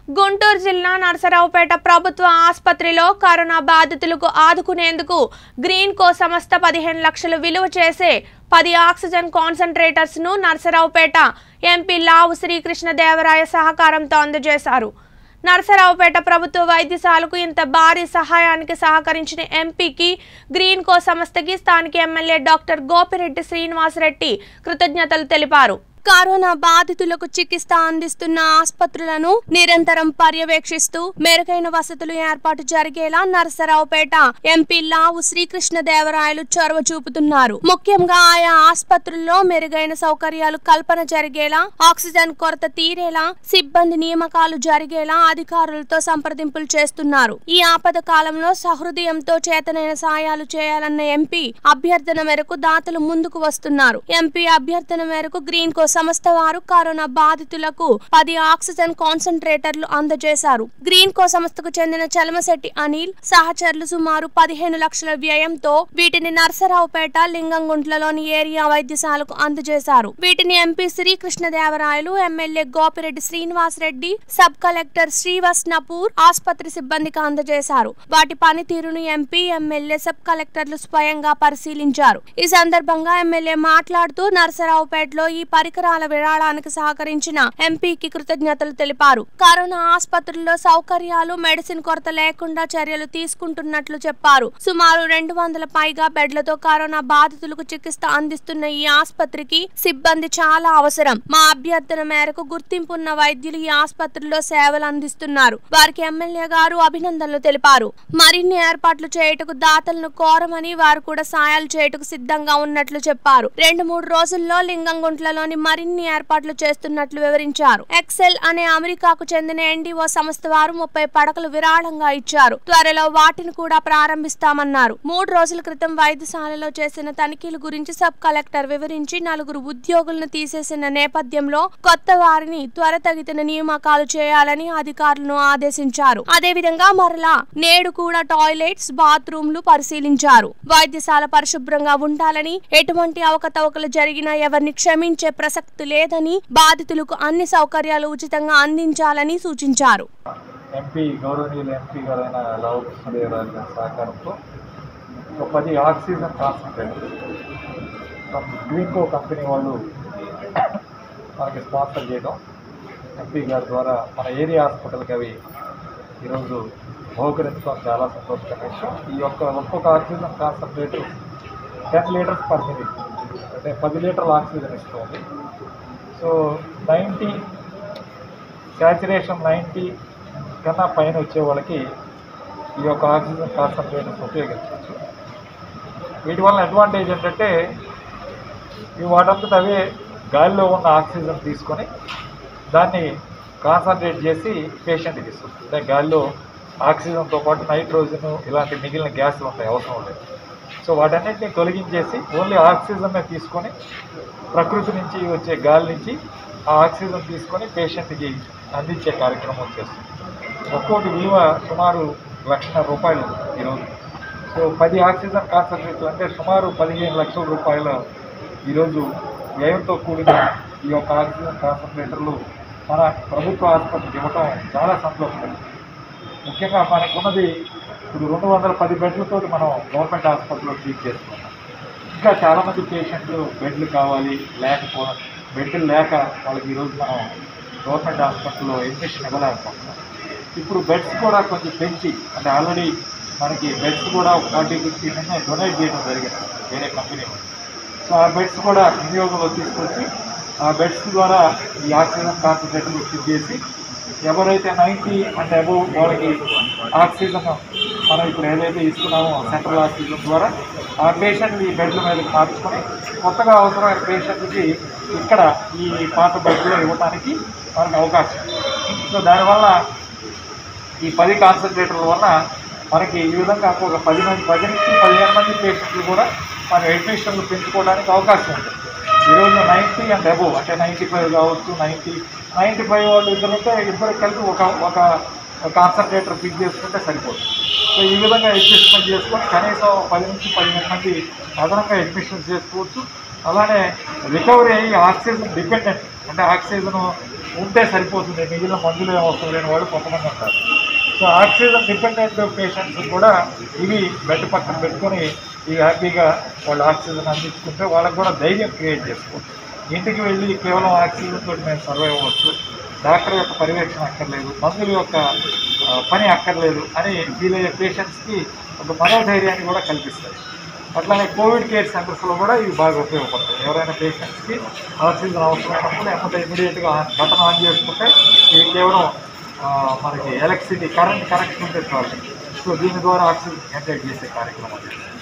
గుంటూరు జిల్లా నరసరావుపేట ప్రభుత్వ ఆసుపత్రిలో కరోనా బాధితులకు ఆదుకునేందుకు గ్రీన్ కో సంస్థ పదిహేను లక్షలు విలువ చేసే పది ఆక్సిజన్ కాన్సంట్రేటర్స్ ను నరసరావుపేట ఎంపీ లావు శ్రీకృష్ణదేవరాయ సహకారంతో అందజేశారు నరసరావుపేట ప్రభుత్వ వైద్యశాలకు ఇంత భారీ సహాయానికి సహకరించిన ఎంపీకి గ్రీన్ కో సంస్థకి స్థానిక ఎమ్మెల్యే డాక్టర్ గోపిరెడ్డి శ్రీనివాసరెడ్డి కృతజ్ఞతలు తెలిపారు కరోనా బాధితులకు చికిత్స అందిస్తున్న ఆసుపత్రులను నిరంతరం పర్యవేక్షిస్తూ మెరుగైన వసతులు ఏర్పాటు జరిగేలా నరసరావుపేట ఎంపీ లావు శ్రీకృష్ణదేవరాయలు చొరవ చూపుతున్నారు ముఖ్యంగా ఆయా ఆసుపత్రుల్లో మెరుగైన సౌకర్యాలు కల్పన జరిగేలా ఆక్సిజన్ కొరత తీరేలా సిబ్బంది నియామకాలు జరిగేలా అధికారులతో సంప్రదింపులు చేస్తున్నారు ఈ ఆపద కాలంలో సహృదయంతో చేతనైన సాయాలు చేయాలన్న ఎంపీ అభ్యర్థన మేరకు దాతలు ముందుకు వస్తున్నారు ఎంపీ అభ్యర్థన మేరకు గ్రీన్ కో సంస్థ వారు కరోనా బాధితులకు పది ఆక్సిజన్ కాన్సంట్రేటర్లు అందజేశారు గ్రీన్ కో సంస్థకు చెందిన చలమశెట్టి అనిల్ సహచరులు సుమారు పదిహేను లక్షల వ్యయంతో వీటిని నర్సరావుపేట లింగంగుంట్లలోని ఏరియా వైద్యశాలకు అందజేశారు వీటిని MP Srikrishnadevarayalu MLA Gopireddy Srinivasareddy sub collector శ్రీవస్ నపూర్ ఆసుపత్రి సిబ్బందికి అందజేశారు వాటి పనితీరును ఎంపీ ఎమ్మెల్యే సబ్ కలెక్టర్లు స్వయంగా పరిశీలించారు ఈ సందర్భంగా ఎమ్మెల్యే మాట్లాడుతూ నరసరావుపేటలో ఈ పరికరాల విరాళానికి సహకరించిన ఎంపీకి కృతజ్ఞతలు తెలిపారు కరోనా ఆసుపత్రుల్లో సౌకర్యాలు మెడిసిన్ కొరత లేకుండా చర్యలు తీసుకుంటున్నట్లు చెప్పారు సుమారు రెండు వందల పైగా బెడ్లతో కరోనా బాధితులకు చికిత్స అందిస్తున్న ఈ ఆసుపత్రికి సిబ్బంది చాలా అవసరం మా అభ్యర్థన మేరకు గుర్తింపున్న వైద్యులు ఈ ఆసుపత్రిలో సేవలు అందిస్తున్నారు వారికి ఎమ్మెల్యే గారు అభినందనలు తెలిపారు మరిన్ని ఏర్పాట్లు చేయుటకు దాతలను కోరమని వారు కూడా సాయాలు చేయుటకు సిద్ధంగా ఉన్నట్లు చెప్పారు రెండు మూడు రోజుల్లో లింగంగుంట్లలోని మరిన్ని ఏర్పాట్లు చేస్తున్నట్లు వివరించారు ఎక్సెల్ అనే అమెరికాకు చెందిన ఎన్డీఓ సంస్థ వారు ముప్పై పడకలు విరాళంగా ఇచ్చారు త్వరలో వాటిని కూడా ప్రారంభిస్తామన్నారు మూడు రోజుల క్రితం వైద్యశాలలో చేసిన తనిఖీల గురించి సబ్ కలెక్టర్ వివరించి నలుగురు ఉద్యోగులను తీసేసిన నేపథ్యంలో కొత్త వారిని త్వరతగిన నియామకాలు చేయాలని అధికారులను ఆదేశించారు అదేవిధంగా మరలా నేడు కూడా టాయిలెట్స్ బాత్రూంలు పరిశీలించారు వైద్యశాల పరిశుభ్రంగా ఉండాలని ఎటువంటి అవకతవకలు జరిగినా ఎవరిని క్షమించే ప్రసక్తి లేదని బాధితులకు అన్ని సౌకర్యాలు ఉచితంగా అందించాలని సూచించారు ఎంపీ గౌరవనీయులు ఎంపీ గారైన లావు కృష్ణదేవరాజు గారి సహకారంతో ఒక పది oxygen concentrator from Greenko company వాళ్ళు మనకి స్పాన్సర్ చేయడం ఎంపీ గారి ద్వారా మన ఏరియా హాస్పిటల్కి అవి ఈరోజు బహుకరించడం చాలా సంతోషకరమైన విషయం ఈ యొక్క ఒక్కొక్క oxygen concentrator ten litres per minute అంటే పది లీటర్ల ఆక్సిజన్ ఇస్తుంది సో నైంటీ శాచురేషన్ నైంటీ కన్నా పైన వచ్చే వాళ్ళకి ఈ యొక్క ఆక్సిజన్ కాన్సన్ట్రేటర్స్ ఉపయోగించవచ్చు వీటి వల్ల అడ్వాంటేజ్ ఏంటంటే ఇవి వాటంతట అవే గాలిలో ఉన్న ఆక్సిజన్ తీసుకొని దాన్ని కాన్సన్ట్రేట్ చేసి పేషెంట్కి ఇస్తుంది అంటే గాలిలో ఆక్సిజన్తో పాటు నైట్రోజన్ ఇలాంటి మిగిలిన గ్యాస్లు ఉంటాయి అవసరం లేదు సో వాటన్నిటిని తొలగించేసి ఓన్లీ ఆక్సిజన్నే తీసుకొని ప్రకృతి నుంచి వచ్చే గాలి నుంచి ఆ ఆక్సిజన్ తీసుకొని పేషెంట్కి అందించే కార్యక్రమం చేస్తుంది ఒక్కోటి విలువ సుమారు లక్షన్నర రూపాయలు ఈరోజు సో పది ఆక్సిజన్ కాన్సన్ట్రేట్లు అంటే సుమారు పదిహేను లక్షల రూపాయల ఈరోజు వ్యయంతో కూడిన ఈ యొక్క ఆక్సిజన్ కాన్సన్ట్రేటర్లు మన ప్రభుత్వ ఆసుపత్రికి ఇవ్వటం చాలా సంతోషం ముఖ్యంగా మనకున్నది ఇప్పుడు రెండు వందల పది బెడ్లతో మనం గవర్నమెంట్ హాస్పిటల్లో ట్రీట్ చేస్తున్నాం ఇంకా చాలామంది పేషెంట్లు బెడ్లు కావాలి లేకపో బెడ్లు లేక వాళ్ళకి ఈరోజు మనం గవర్నమెంట్ హాస్పిటల్లో అడ్మిషన్ ఇవ్వలేకపోతున్నాం ఇప్పుడు బెడ్స్ కూడా కొంచెం పెంచి అంటే ఆల్రెడీ మనకి బెడ్స్ కూడా ఒక ఫార్టీ ఫిఫ్టీ డొనేట్ చేయడం జరిగింది వేరే కంపెనీ వాళ్ళు. సో ఆ బెడ్స్ కూడా వినియోగంలో తీసుకొచ్చి ఆ బెడ్స్ ద్వారా ఈ ఆక్సిజన్ కాన్సన్ట్రేటర్ ఫిట్ చేసి ఎవరైతే నైంటీ అండ్ అబోవ్ వాళ్ళకి ఆక్సిజన్ మనం ఇప్పుడు ఏదైతే ఇస్తున్నామో సెంట్రల్ ఆక్సిజన్ ద్వారా ఆ పేషెంట్ ఈ బెడ్ల మీద మార్చుకొని కొత్తగా అవసరమైన పేషెంట్కి ఇక్కడ ఈ పాత బెడ్లో ఇవ్వడానికి మనకు అవకాశం ఉంది. సో దానివల్ల ఈ పది కాన్సన్ట్రేటర్ల వల్ల మనకి ఈ విధంగా ఒక పది మంది పది నుంచి పదిహేను మంది పేషెంట్లు కూడా మన అడ్మిషన్లు పెంచుకోవడానికి అవకాశం ఉంటుంది ఈరోజు నైంటీ అండ్ అబోవ్ అంటే నైంటీ ఫైవ్ కావచ్చు నైంటీ నైంటీ ఫైవ్ వాళ్ళు ఇద్దరు ఉంటే ఇద్దరు కలిపి ఒక ఒక కాన్సన్ట్రేటర్ ఫిక్స్ చేసుకుంటే సరిపోతుంది సో ఈ విధంగా అడ్జస్ట్మెంట్ చేసుకొని కనీసం పది నుంచి పదిహేను మంది అదనంగా అడ్మిషన్ చేసుకోవచ్చు అలానే రికవరీ అయ్యి ఆక్సిజన్ డిపెండెంట్ అంటే ఆక్సిజన్ ఉంటే సరిపోతుంది మిగిలిన మందులు ఏం అవసరం లేని వాళ్ళు కొంతమంది ఉంటారు సో ఆక్సిజన్ డిపెండెంట్ పేషెంట్స్ కూడా ఇవి బెడ్ పక్కన పెట్టుకొని ఇవి హ్యాపీగా వాళ్ళు ఆక్సిజన్ అందించుకుంటే వాళ్ళకి కూడా ధైర్యం క్రియేట్ చేసుకోవచ్చు ఇంటికి వెళ్ళి కేవలం ఆక్సిజన్ తోటి మేము సర్వైవ్ అవ్వచ్చు డాక్టర్ యొక్క పర్యవేక్షణ అక్కర్లేదు మందుల యొక్క ఆ, పని అక్కర్లేదు అని ఫీల్ అయ్యే పేషెంట్స్కి ఒక మనోధైర్యాన్ని కూడా కల్పిస్తాయి అట్లానే కోవిడ్ కేర్ సెంటర్స్లో కూడా ఇవి బాగా ఉపయోగపడతాయి ఎవరైనా పేషెంట్స్కి ఆక్సిజన్ అవసరమైనప్పుడు ఎమ్మటే ఇమీడియట్గా బటన్ ఆన్ చేసుకుంటే ఇవి కేవలం ఆ, మనకి ఎలక్ట్రిసిటీ కరెంట్ కనెక్షన్ ఉంటే చాలు సో దీని ద్వారా ఆక్సిజన్ జనరేట్ చేసే కార్యక్రమం